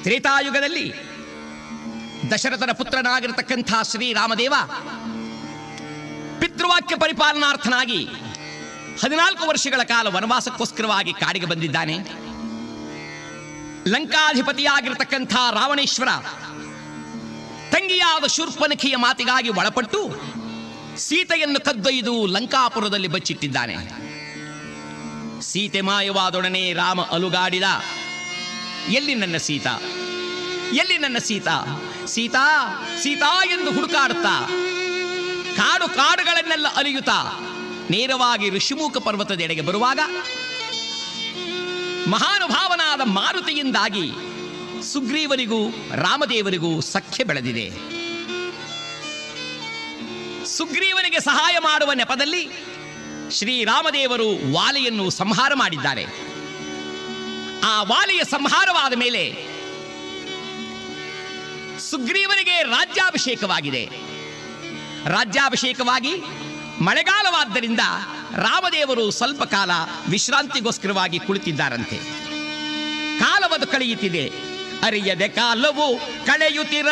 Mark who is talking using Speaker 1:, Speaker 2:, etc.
Speaker 1: ತ್ರೇತಾಯುಗದಲ್ಲಿ ದಶರಥನ ಪುತ್ರನಾಗಿರತಕ್ಕಂಥ ಶ್ರೀರಾಮದೇವ ಪಿತೃವಾಕ್ಯ ಪರಿಪಾಲನಾರ್ಥನಾಗಿ ಹದಿನಾಲ್ಕು ವರ್ಷಗಳ ಕಾಲ ವನವಾಸಕ್ಕೋಸ್ಕರವಾಗಿ ಕಾಡಿಗೆ ಬಂದಿದ್ದಾನೆ ಲಂಕಾಧಿಪತಿಯಾಗಿರತಕ್ಕಂಥ ರಾವಣೇಶ್ವರ ತಂಗಿಯಾದ ಶೂರ್ಪನಖಿಯ ಮಾತಿಗಾಗಿ ಒಳಪಟ್ಟು ಸೀತೆಯನ್ನು ಕದ್ದೊಯ್ದು ಲಂಕಾಪುರದಲ್ಲಿ ಬಚ್ಚಿಟ್ಟಿದ್ದಾನೆ ಸೀತೆ ಮಾಯವಾದೊಡನೆ ರಾಮ ಅಲುಗಾಡಿದ ಎಲ್ಲಿ ನನ್ನ ಸೀತಾ ಎಲ್ಲಿ ನನ್ನ ಸೀತಾ ಸೀತಾ ಸೀತಾ ಎಂದು ಹುಡುಕಾಡುತ್ತಾ ಕಾಡು ಕಾಡುಗಳನ್ನೆಲ್ಲ ಅಲಿಯುತ್ತಾ ನೇರವಾಗಿ ಋಷಿಮುಖ ಪರ್ವತದೆಡೆಗೆ ಬರುವಾಗ ಮಹಾನುಭಾವನಾದ ಮಾರುತಿಯಿಂದಾಗಿ ಸುಗ್ರೀವನಿಗೂ ರಾಮದೇವರಿಗೂ ಸಖ್ಯ ಬೆಳೆದಿದೆ ಸುಗ್ರೀವನಿಗೆ ಸಹಾಯ ಮಾಡುವ ನೆಪದಲ್ಲಿ ಶ್ರೀರಾಮದೇವರು ವಾಲಿಯನ್ನು ಸಂಹಾರ ಮಾಡಿದ್ದಾರೆ ಆ ವಾಲಿಯ ಸಂಹಾರವಾದ ಮೇಲೆ ಸುಗ್ರೀವನಿಗೆ ರಾಜ್ಯಾಭಿಷೇಕವಾಗಿದೆ ರಾಜ್ಯಾಭಿಷೇಕವಾಗಿ ಮಳೆಗಾಲವಾದ್ದರಿಂದ ರಾಮದೇವರು ಸ್ವಲ್ಪ ಕಾಲ ವಿಶ್ರಾಂತಿಗೋಸ್ಕರವಾಗಿ ಕುಳಿತಿದ್ದಾರಂತೆ ಕಾಲವದು ಕಳೆಯುತ್ತಿದೆ ಅರಿಯದೆ ಕಾಲವು ಕಳೆಯುತ್ತಿರ